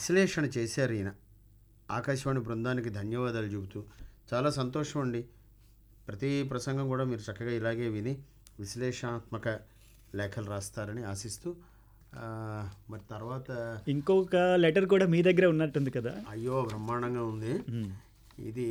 విశ్లేషణ చేశారు ఈయన ఆకాశవాణి బృందానికి ధన్యవాదాలు చెబుతూ చాలా సంతోషం అండి ప్రతి ప్రసంగం కూడా మీరు చక్కగా ఇలాగే విని విశ్లేషణాత్మక లేఖలు రాస్తారని ఆశిస్తూ ఆ, మరి తర్వాత ఇంకొక లెటర్ కూడా మీ దగ్గర ఉన్నట్టుంది కదా అయ్యో బ్రహ్మాండంగా ఉంది మ్మ్. ఇది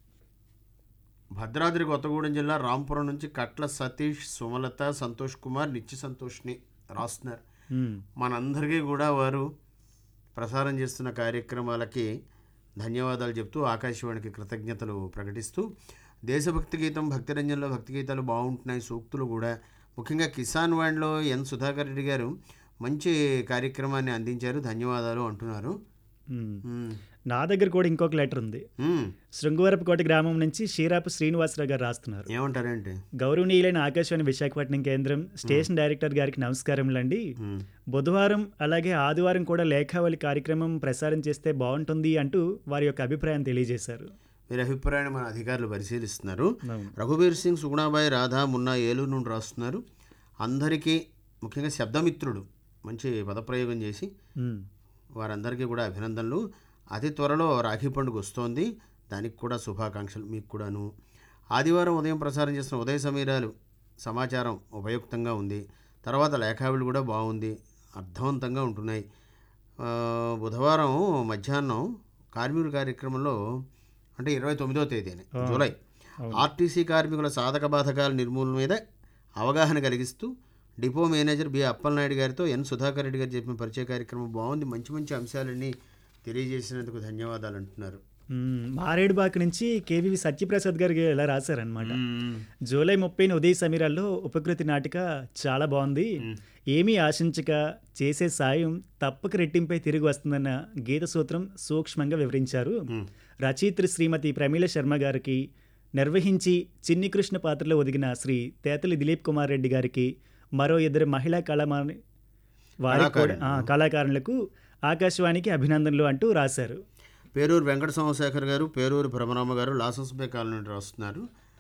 భద్రాద్రి కొత్తగూడెం జిల్లా రాంపురం నుంచి కట్ల సతీష్ సుమలత సంతోష్ కుమార్ నిత్య సంతోష్ని రాస్తున్నారు మ్మ్. మనందరికీ కూడా వారు ప్రసారం చేస్తున్న కార్యక్రమాలకి ధన్యవాదాలు చెప్తూ ఆకాశవాణికి కృతజ్ఞతలు ప్రకటిస్తూ దేశభక్తి గీతం భక్తిరంజన్లో భక్తి గీతాలు బాగుంటున్నాయి సూక్తులు కూడా ముఖ్యంగా కిసాన్ వాణిలో ఎన్ సుధాకర్ రెడ్డి గారు మంచి కార్యక్రమాన్ని అందించారు ధన్యవాదాలు అంటున్నారు మ్మ్. మ్మ్. నా దగ్గర కూడా ఇంకొక లెటర్ ఉంది మ్మ్. శృంగవరపుకోట గ్రామం నుంచి షీరాపు శ్రీనివాసరావు గారు రాస్తున్నారు ఏమంటారేంటి గౌరవనీయులైన ఆకాశవాణి విశాఖపట్నం కేంద్రం స్టేషన్ డైరెక్టర్ గారికి నమస్కారములండి మ్మ్. బుధవారం అలాగే ఆదివారం కూడా లేఖావళి కార్యక్రమం ప్రసారం చేస్తే బాగుంటుంది అంటూ వారి యొక్క అభిప్రాయం తెలియజేశారు వీరి అభిప్రాయాన్ని మన అధికారులు పరిశీలిస్తున్నారు అవును. రఘుబీర్ సింగ్ సుగుణాబాయి రాధా మున్నా ఏలూరు నుండి రాస్తున్నారు అందరికీ ముఖ్యంగా శబ్దమిత్రుడు మంచి పదప్రయోగం చేసి మ్మ్. వారందరికీ కూడా అభినందనలు అతి త్వరలో రాఖీ పండుగ వస్తోంది దానికి కూడా శుభాకాంక్షలు మీకు కూడాను ఆదివారం ఉదయం ప్రసారం చేసిన ఉదయ సమీరాలు సమాచారం ఉపయుక్తంగా ఉంది తర్వాత లేఖావిలు కూడా బాగుంది అర్థవంతంగా ఉంటున్నాయి ఆ, బుధవారం మధ్యాహ్నం కార్మికుల కార్యక్రమంలో అంటే ఇరవై తొమ్మిదో తేదీని జూలై ఆర్టీసీ కార్మికుల సాధక బాధకాల నిర్మూలన మీద అవగాహన కలిగిస్తూ డిపో మేనేజర్ బి అప్పలనాయుడు గారితో ఎన్ సుధాకర్ రెడ్డి గారు చెప్పిన పరిచయ కార్యక్రమం బాగుంది మంచి మంచి అంశాలన్నీ తెలియజేసినందుకు ధన్యవాదాలు అంటున్నారు మ్మ్. మారేడుబాక నుంచి కేవీవి సత్యప్రసాద్ గారికి ఇలా రాశారనమాట జూలై ముప్పైన ఉదయ సమీరాల్లో ఉపకృతి నాటిక చాలా బాగుంది ఏమీ ఆశించక చేసే సాయం తప్పక రెట్టింపై తిరిగి వస్తుందన్న గీత సూత్రం సూక్ష్మంగా వివరించారు రచయిత్రి శ్రీమతి ప్రమీల శర్మ గారికి నిర్వహించి చిన్ని కృష్ణ పాత్రలో ఒదిగిన శ్రీ తేతలి దిలీప్ కుమార్ రెడ్డి గారికి మరో ఇద్దరు మహిళా కళామాని వారికి కూడా ఆ, కళాకారులకు ఆకాశవాణికి అభినందనలు అంటూ రాశారు పేరూరు వెంకట సోమశేఖర్ గారు పేరూరు భ్రమరామ గారు లాసన్స్బే కాలనీ నుండి రాస్తున్నారు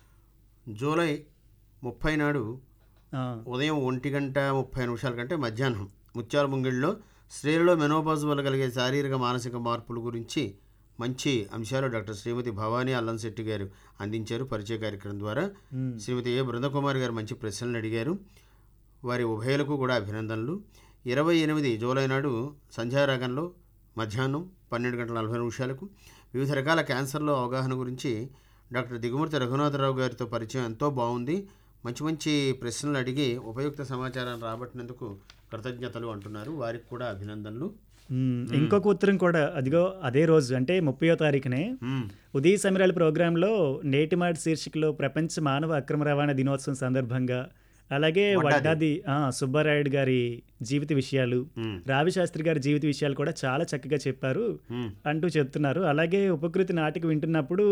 జూలై ముప్పై నాడు ఆ, ఉదయం ఒంటి గంట ముప్పై నిమిషాల కంటే మధ్యాహ్నం ముత్యాల ముంగిళ్ళలో స్త్రీలలో మెనోపాజ్ వల్ల కలిగే శారీరక మానసిక మార్పుల గురించి మంచి అంశాలు డాక్టర్ శ్రీమతి భవానీ అల్లంశెట్టి గారు అందించారు పరిచయ కార్యక్రమం ద్వారా మ్మ్. శ్రీమతి ఏ బృందకుమార్ గారు మంచి ప్రశ్నలు అడిగారు వారి ఉభయలకు కూడా అభినందనలు ఇరవై ఎనిమిది జూలై నాడు సంధ్యారాగంలో మధ్యాహ్నం పన్నెండు గంటల నలభై నిమిషాలకు వివిధ రకాల క్యాన్సర్లో అవగాహన గురించి డాక్టర్ దిగుమూర్తి రఘునాథరావు గారితో పరిచయం ఎంతో బాగుంది మంచి మంచి ప్రశ్నలు అడిగి ఉపయుక్త సమాచారాన్ని రాబట్టినందుకు కృతజ్ఞతలు అంటున్నారు వారికి కూడా అభినందనలు మ్మ్. ఇంకొక ఉత్తరం కూడా అదిగో అదే రోజు అంటే ముప్పయో తారీఖునే మ్మ్. ఉదయ సమరాల ప్రోగ్రాంలో నేటిమాటి శీర్షికలో ప్రపంచ మానవ అక్రమ రవాణా దినోత్సవం సందర్భంగా అలాగే వడ్డాది ఆ, సుబ్బారాయుడు గారి జీవిత విషయాలు మ్మ్. రావి శాస్త్రి గారి జీవిత విషయాలు కూడా చాలా చక్కగా చెప్పారు మ్మ్. అంటూ చెప్తున్నారు అలాగే ఉపకృతి నాటిక వింటున్నప్పుడు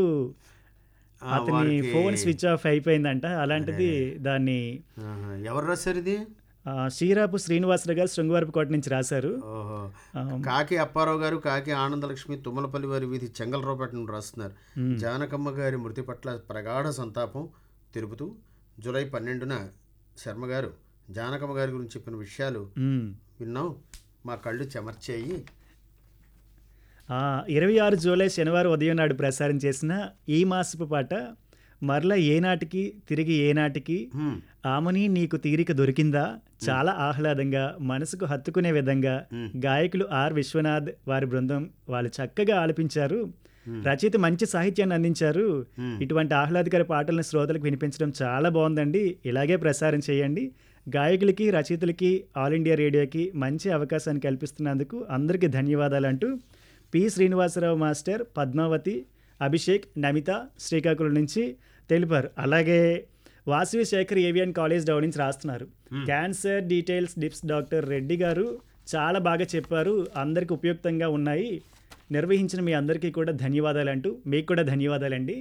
ఆ, అతని వారికి- ఫోన్ స్విచ్ ఆఫ్ అయిపోయిందంట అలాంటిది దాన్ని ఆహా. ఎవరు రాశారు ఇది ఆ, శ్రీరాపు శ్రీనివాసరావు గారు శృంగవరపుకోట నుంచి రాశారు ఓహో ఆ, కాకి అప్పారావు గారు కాకి ఆనందలక్ష్మి తుమ్మలపల్లి వారి వీధి చెంగలరావుపేట నుండి రాస్తున్నారు మ్మ్. జానకమ్మ గారి మృతి పట్ల ప్రగాఢ సంతాపం తెలుపుతూ జూలై పన్నెండున శర్మ గారు జానకమ్మ గారి గురించి చెప్పిన విషయాలు మ్మ్. విన్నాం మా కళ్ళు చెమర్చేయి ఆ, ఇరవై ఆరు జూలై శనివారం ఉదయం నాడు ప్రసారం చేసిన ఈ మాసపు పాట మరల ఏనాటికి తిరిగి ఏనాటికి హ్మ్. ఆమని నీకు తీరిక దొరికిందా చాలా ఆహ్లాదంగా మనసుకు హత్తుకునే విధంగా గాయకులు ఆర్ విశ్వనాథ్ వారి బృందం వాళ్ళు చక్కగా ఆలపించారు రచయిత మంచి సాహిత్యాన్ని అందించారు ఇటువంటి ఆహ్లాదకర పాటలను శ్రోతలకు వినిపించడం చాలా బాగుందండి ఇలాగే ప్రసారం చేయండి గాయకులకి రచయితలకి ఆల్ ఇండియా రేడియోకి మంచి అవకాశాన్ని కల్పిస్తున్నందుకు అందరికీ ధన్యవాదాలు అంటూ పి శ్రీనివాసరావు మాస్టర్ పద్మావతి అభిషేక్ నమిత శ్రీకాకుళం నుంచి తెలిపారు అలాగే Vasavi Shekhar AVN college down నుంచి రాస్తున్నారు cancer details tips doctor Reddy గారు చాలా బాగా చెప్పారు అందరికి ఉపయుక్తంగా ఉన్నాయి నిర్వహించిన మీ అందరికీ కూడా ధన్యవాదాలు అంటూ మీకు కూడా ధన్యవాదాలండి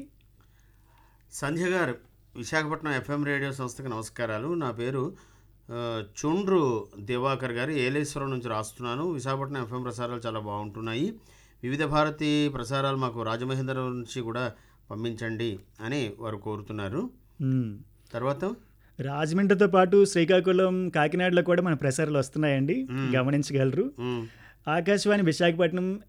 సంధ్య గారు విశాఖపట్నం ఎఫ్ఎం రేడియో సంస్థకి నమస్కారాలు నా పేరు ఆ, చుండ్రు దివాకర్ గారు ఏలేశ్వరం నుంచి రాస్తున్నాను విశాఖపట్నం ఎఫ్ఎం ప్రసారాలు చాలా బాగుంటున్నాయి వివిధ భారతి ప్రసారాలు మాకు రాజమహేంద్ర నుంచి కూడా పంపించండి అని వారు కోరుతున్నారు మ్మ్. తర్వాత రాజమండ్రితో పాటు శ్రీకాకుళం కాకినాడలో కూడా మన ప్రసారాలు వస్తున్నాయండి గమనించగలరు మ్, ఆకాశవాణి విశాఖపట్నం